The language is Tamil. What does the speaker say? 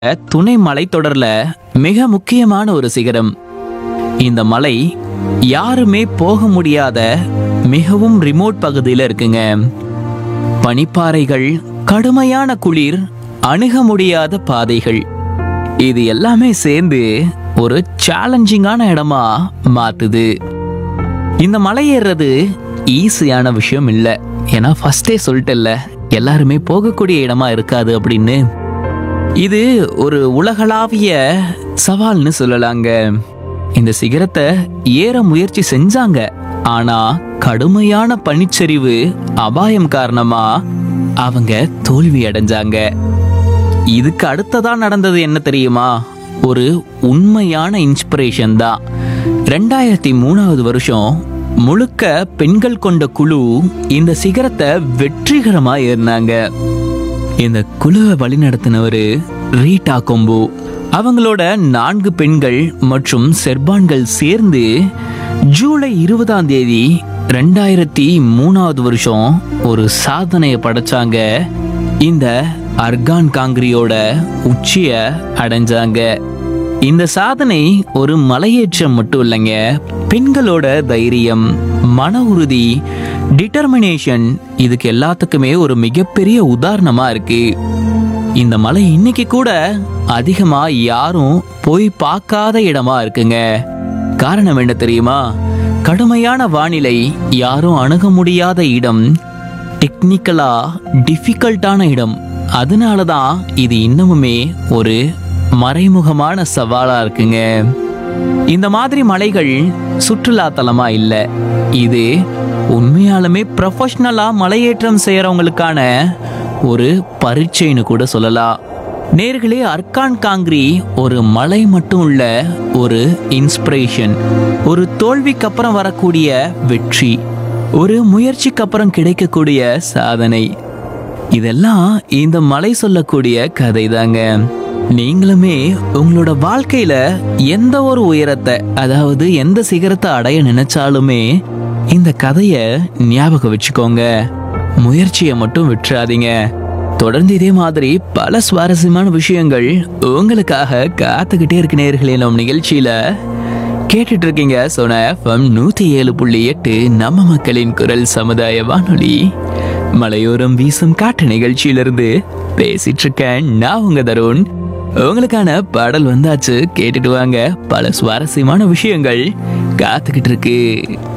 துணை மலைத்தொடர்ல மிக முக்கியமான ஒரு சிகரம் இந்த மலை யாருமே போக முடியாத மிகவும் ரிமோட் பகுதியில் இருக்குங்க பனிப்பாறைகள் கடுமையான குளிர் அணுக முடியாத பாதைகள் இது எல்லாமே சேர்ந்து ஒரு சேலஞ்சிங்கான இடமா மாத்துது இந்த மலை ஏறுறது ஈஸியான விஷயம் இல்லை ஏன்னா ஃபர்ஸ்டே சொல்லிட்டேல்ல எல்லாருமே போகக்கூடிய இடமா இருக்காது அப்படின்னு இது ஒரு உலகளாவிய சவால்னு சொல்லலாங்க இந்த சிகரத்தை ஏற முயற்சி செஞ்சாங்க ஆனா கடுமையான பனிச்சரிவு அபாயம் காரணமா அவங்க தோல்வி அடைஞ்சாங்க இதுக்கு அடுத்ததா நடந்தது என்ன தெரியுமா ஒரு உண்மையான இன்ஸ்பிரேஷன் தான் ரெண்டாயிரத்தி மூணாவது வருஷம் முழுக்க பெண்கள் கொண்ட குழு இந்த சிகரத்தை வெற்றிகரமா ஏறினாங்க இந்த குழுவை வழிநடத்தினவர் ரீட்டா கொம்பு அவங்களோட நான்கு பெண்கள் மற்றும் செர்பான்கள் சேர்ந்து ஜூலை இருபதாம் தேதி ரெண்டாயிரத்தி மூணாவது வருஷம் ஒரு சாதனையை படைச்சாங்க இந்த அர்கான் காங்கிரியோட உச்சிய அடைஞ்சாங்க இந்த சாதனை ஒரு மலையேற்றம் மட்டும் இல்லைங்க பெண்களோட தைரியம் மன உறுதி டிட்டர்மினேஷன் இதுக்கு எல்லாத்துக்குமே ஒரு மிகப்பெரிய உதாரணமா இருக்கு இந்த மலை இன்னைக்கு கூட அதிகமா யாரும் போய் பார்க்காத இடமா இருக்குங்க காரணம் என்ன தெரியுமா கடுமையான வானிலை யாரும் அணுக முடியாத இடம் டெக்னிக்கலா டிஃபிகல்ட்டான இடம் அதனால தான் இது இன்னமுமே ஒரு மறைமுகமான சவாலா இருக்குங்க இந்த மாதிரி மலைகள் சுற்றுலா தலமா இல்ல இது உண்மையாலுமே ப்ரொஃபஷ்னலா மலையேற்றம் செய்யறவங்களுக்கான ஒரு பரீட்சைன்னு கூட சொல்லலாம் நேர்களே அர்கான் காங்கிரி ஒரு மலை மட்டும் இல்ல ஒரு இன்ஸ்பிரேஷன் ஒரு தோல்விக்கு அப்புறம் வரக்கூடிய வெற்றி ஒரு முயற்சிக்கு அப்புறம் கிடைக்கக்கூடிய சாதனை இதெல்லாம் இந்த மலை சொல்லக்கூடிய கதை தாங்க நீங்களுமே உங்களோட வாழ்க்கையில எந்த ஒரு உயரத்தை அதாவது எந்த சிகரத்தை அடைய நினைச்சாலுமே இந்த கதைய ஞாபகம் வச்சுக்கோங்க முயற்சியை மட்டும் விட்டுறாதீங்க தொடர்ந்து இதே மாதிரி பல சுவாரஸ்யமான விஷயங்கள் உங்களுக்காக காத்துக்கிட்டே இருக்கு நேர்களே நம் நிகழ்ச்சியில கேட்டுட்டு இருக்கீங்க சோனா எஃப்எம் நூத்தி ஏழு புள்ளி எட்டு நம்ம மக்களின் குரல் சமுதாய வானொலி மலையோரம் வீசும் காட்டு நிகழ்ச்சியிலிருந்து பேசிட்டு இருக்கேன் நான் உங்க தருண் உங்களுக்கான பாடல் வந்தாச்சு கேட்டுட்டு வாங்க பல சுவாரஸ்யமான விஷயங்கள் காத்துக்கிட்டு இருக்கு